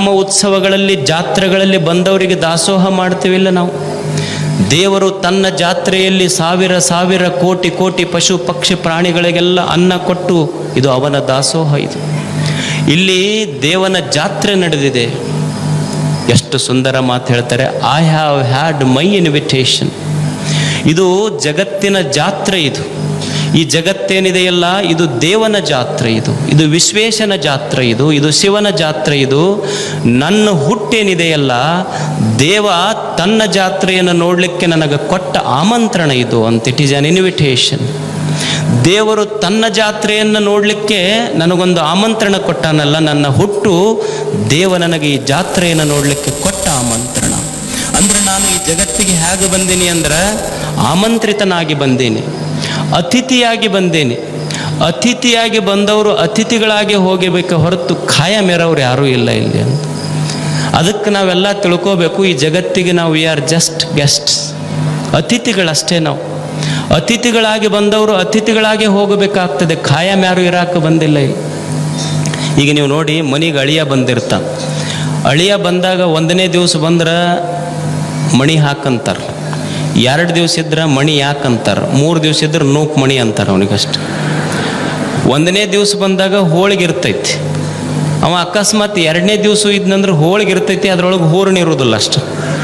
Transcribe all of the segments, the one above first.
ನಮ್ಮ ಉತ್ಸವಗಳಲ್ಲಿ ಜಾತ್ರೆಗಳಲ್ಲಿ ಬಂದವರಿಗೆ ದಾಸೋಹ ಮಾಡ್ತೀವಿಲ್ಲ ನಾವು ದೇವರು ತನ್ನ ಜಾತ್ರೆಯಲ್ಲಿ ಸಾವಿರ ಸಾವಿರ ಕೋಟಿ ಕೋಟಿ ಪಶು ಪಕ್ಷಿ ಪ್ರಾಣಿಗಳಿಗೆಲ್ಲ ಅನ್ನ ಕೊಟ್ಟು ಇದು ಅವನ ದಾಸೋಹ ಇದು ಇಲ್ಲಿ ದೇವನ ಜಾತ್ರೆ ನಡೆದಿದೆ ಎಷ್ಟು ಸುಂದರ ಮಾತು ಹೇಳ್ತಾರೆ I have had my invitation ಇದು ಜಗತ್ತಿನ ಜಾತ್ರೆ ಇದು ಈ ಜಗತ್ತೇನಿದೆಯಲ್ಲ ಇದು ದೇವನ ಜಾತ್ರೆ ಇದು ಇದು ವಿಶ್ವೇಶನ ಜಾತ್ರೆ ಇದು ಇದು ಶಿವನ ಜಾತ್ರೆ ಇದು ನನ್ನ ಹುಟ್ಟೇನಿದೆಯಲ್ಲ ದೇವ ತನ್ನ ಜಾತ್ರೆಯನ್ನು ನೋಡಲಿಕ್ಕೆ ನನಗೆ ಕೊಟ್ಟ ಆಮಂತ್ರಣ ಇದು ಅಂತ ಇಟ್ ಈಸ್ ಅನ್ ಇನ್ವಿಟೇಷನ್ ದೇವರು ತನ್ನ ಜಾತ್ರೆಯನ್ನು ನೋಡಲಿಕ್ಕೆ ನನಗೊಂದು ಆಮಂತ್ರಣ ಕೊಟ್ಟಾನಲ್ಲ ನನ್ನ ಹುಟ್ಟು ದೇವ ನನಗೆ ಈ ಜಾತ್ರೆಯನ್ನು ನೋಡಲಿಕ್ಕೆ ಕೊಟ್ಟ ಆಮಂತ್ರಣ ಅಂದರೆ ನಾನು ಈ ಜಗತ್ತಿಗೆ ಹೇಗೆ ಬಂದೀನಿ ಅಂದ್ರೆ ಆಮಂತ್ರಿತನಾಗಿ ಬಂದೀನಿ ಅತಿಥಿಯಾಗಿ ಬಂದೇನೆ ಅತಿಥಿಯಾಗಿ ಬಂದವರು ಅತಿಥಿಗಳಾಗಿ ಹೋಗಬೇಕು ಹೊರತು ಖಾಯಂ ಇರೋರು ಯಾರೂ ಇಲ್ಲ ಇಲ್ಲಿ ಅಂತ ಅದಕ್ಕೆ ನಾವೆಲ್ಲ ತಿಳ್ಕೋಬೇಕು ಈ ಜಗತ್ತಿಗೆ ನಾವು ವಿ ಆರ್ ಜಸ್ಟ್ ಗೆಸ್ಟ್ಸ್ ಅತಿಥಿಗಳಷ್ಟೇ ನಾವು ಅತಿಥಿಗಳಾಗಿ ಬಂದವರು ಅತಿಥಿಗಳಾಗಿ ಹೋಗಬೇಕಾಗ್ತದೆ ಖಾಯಂ ಯಾರು ಇರಾಕ ಬಂದಿಲ್ಲ ಇಲ್ಲಿ ಈಗ ನೀವು ನೋಡಿ ಮನೆಗೆ ಅಳಿಯ ಬಂದಿರ್ತ ಅಳಿಯ ಬಂದಾಗ ಒಂದನೇ ದಿವಸ ಬಂದ್ರೆ ಮಣಿ ಹಾಕಂತಾರೆ ಎರಡು ದಿವಸ ಇದ್ರೆ ಮಣಿ ಯಾಕಂತಾರೆ ಮೂರು ದಿವಸ ಇದ್ರೆ ನೂಕು ಮಣಿ ಅಂತಾರೆ ಅವನಿಗಷ್ಟು ಒಂದನೇ ದಿವಸ ಬಂದಾಗ ಹೋಳಿಗೆ ಇರ್ತೈತಿ ಅವ ಅಕಸ್ಮಾತ್ ಎರಡನೇ ದಿವಸ ಇದ್ನಂದ್ರೆ ಹೋಳಿಗೆ ಇರ್ತೈತಿ ಅದ್ರೊಳಗೆ ಹೂರ್ಣ ಇರೋದಿಲ್ಲ ಅಷ್ಟು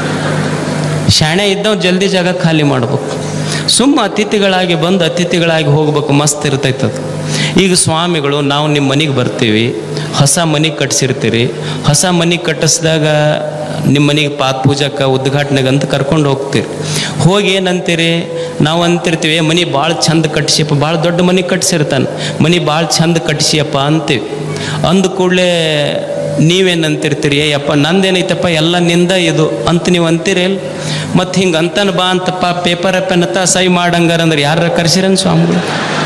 ಶಾಣೆ ಇದ್ದವ್ ಜಲ್ದಿ ಜಾಗ ಖಾಲಿ ಮಾಡ್ಬೇಕು ಸುಮ್ಮ ಅತಿಥಿಗಳಾಗಿ ಬಂದು ಅತಿಥಿಗಳಾಗಿ ಹೋಗ್ಬೇಕು ಮಸ್ತ್ ಇರ್ತೈತೆ ಅದು ಈಗ ಸ್ವಾಮಿಗಳು ನಾವು ನಿಮ್ಮ ಮನೆಗೆ ಬರ್ತೀವಿ ಹೊಸ ಮನೆ ಕಟ್ಸಿರ್ತೀರಿ ಹೊಸ ಮನೆ ಕಟ್ಟಿಸಿದಾಗ ನಿಮ್ಮ ಮನೆಗೆ ಪಾತ್ ಪೂಜಕ್ಕೆ ಉದ್ಘಾಟನೆಗೆ ಅಂತ ಕರ್ಕೊಂಡು ಹೋಗ್ತೀರಿ ಹೋಗಿ ಏನಂತೀರಿ ನಾವು ಅಂತಿರ್ತೀವಿ ಮನೆ ಭಾಳ ಚಂದ ಕಟ್ಸಿಯಪ್ಪ ಭಾಳ ದೊಡ್ಡ ಮನೆ ಕಟ್ಸಿರ್ತಾನೆ ಮನೆ ಭಾಳ ಚಂದ ಕಟ್ಸಿಯಪ್ಪ ಅಂತೀವಿ ಅಂದ ಕೂಡಲೇ ನೀವೇನಂತಿರ್ತೀರಿ ಏಯಪ್ಪ ನಂದೇನೈತಪ್ಪ ಎಲ್ಲ ನಿಂದ ಇದು ಅಂತ ನೀವು ಅಂತೀರಿ ಮತ್ತು ಹಿಂಗೆ ಅಂತಾನ ಬಾ ಅಂತಪ್ಪ ಪೇಪರ್ ಪೆನ್ನತ್ತ ಸೈ ಮಾಡಂಗಾರ ಅಂದ್ರೆ ಯಾರ ಕರ್ಸಿರನ್ ಸ್ವಾಮಿಗಳು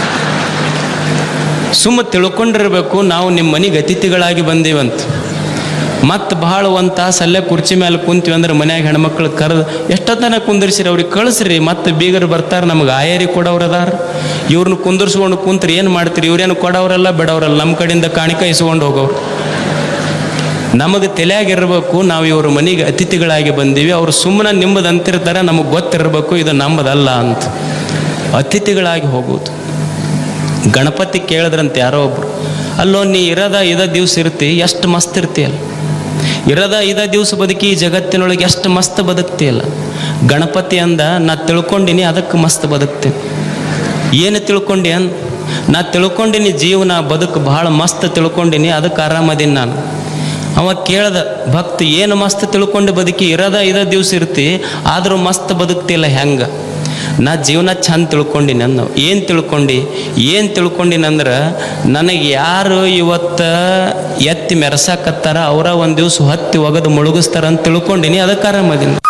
ಸುಮ್ಮ ತಿಳ್ಕೊಂಡಿರ್ಬೇಕು ನಾವು ನಿಮ್ಮ ಮನೆಗೆ ಅತಿಥಿಗಳಾಗಿ ಬಂದೀವಂತ ಮತ್ತು ಭಾಳ ಒಂದು ತಾಸು ಅಲ್ಲೇ ಕುರ್ಚಿ ಮೇಲೆ ಕುಂತೀವಿ ಅಂದ್ರೆ ಮನ್ಯಾಗ ಹೆಣ್ಮಕ್ಳು ಕರೆದು ಎಷ್ಟೊತ್ತನ ಕುಂದಿರ್ಸಿರಿ ಅವ್ರಿಗೆ ಕಳಿಸ್ರಿ ಮತ್ತು ಬೀಗರು ಬರ್ತಾರೆ ನಮ್ಗೆ ಆಯರಿ ಕೊಡೋರು ಅದಾರ ಇವ್ರನ್ನ ಕುಂದಿರ್ಸ್ಕೊಂಡು ಕುಂತ್ರಿ ಏನು ಮಾಡ್ತೀರಿ ಇವ್ರೇನು ಕೊಡೋರಲ್ಲ ಬಿಡೋರಲ್ಲ ನಮ್ಮ ಕಡೆಯಿಂದ ಕಾಣಿಕೆ ಇಸ್ಕೊಂಡು ಹೋಗೋರು ನಮಗೆ ತಲೆಯಾಗಿರ್ಬೇಕು ನಾವು ಇವ್ರ ಮನೆಗೆ ಅತಿಥಿಗಳಾಗಿ ಬಂದೀವಿ ಅವ್ರು ಸುಮ್ಮನೆ ನಿಮ್ಮದು ಅಂತಿರ್ತಾರೆ ನಮಗೆ ಗೊತ್ತಿರಬೇಕು ಇದು ನಮ್ಮದಲ್ಲ ಅಂತ ಅತಿಥಿಗಳಾಗಿ ಹೋಗೋದು ಗಣಪತಿ ಕೇಳಿದ್ರಂತೆ ಯಾರೋ ಒಬ್ರು ಅಲ್ಲೋ ನೀ ಇರದ ಇದ ದಿವ್ಸ ಇರ್ತಿ ಎಷ್ಟು ಮಸ್ತ್ ಇರ್ತೀಯಲ್ಲ ಇರದ ಇದ ದಿವ್ಸ ಬದುಕಿ ಈ ಜಗತ್ತಿನೊಳಗೆ ಎಷ್ಟು ಮಸ್ತ್ ಬದುಕ್ತಿಯಲ್ಲ ಗಣಪತಿ ಅಂದ ನಾ ತಿಳ್ಕೊಂಡಿನಿ ಅದಕ್ಕೆ ಮಸ್ತ್ ಬದುಕ್ತೀನಿ ಏನು ತಿಳ್ಕೊಂಡಿ ಅನ್ ನಾ ತಿಳ್ಕೊಂಡಿನಿ ಜೀವನ ಬದುಕು ಭಾಳ ಮಸ್ತ್ ತಿಳ್ಕೊಂಡಿನಿ ಅದಕ್ಕೆ ಆರಾಮದೀನಿ ನಾನು ಅವ ಕೇಳ್ದ ಭಕ್ತ ಏನು ಮಸ್ತ್ ತಿಳ್ಕೊಂಡು ಬದುಕಿ ಇರದ ಇದ ದಿವ್ಸ ಇರ್ತಿ ಆದರೂ ಮಸ್ತ್ ಬದುಕ್ತಿಲ್ಲ ಹೆಂಗೆ ನಾ ಜೀವನ ಚಂದ ತಿಳ್ಕೊಂಡಿನಿ ಅಂದ ಏನು ತಿಳ್ಕೊಂಡು ಏನು ತಿಳ್ಕೊಂಡಿನಂದ್ರೆ ನನಗೆ ಯಾರು ಇವತ್ತು ಎತ್ತಿ ಮೆರೆಸಾಕತ್ತಾರ ಅವರ ಒಂದು ದಿವ್ಸ ಹತ್ತಿ ಒಗದು ಮುಳುಗಿಸ್ತಾರ ಅಂತ ತಿಳ್ಕೊಂಡಿನಿ ಅದಕ್ಕೆ ಆರಾಮದೀನಿ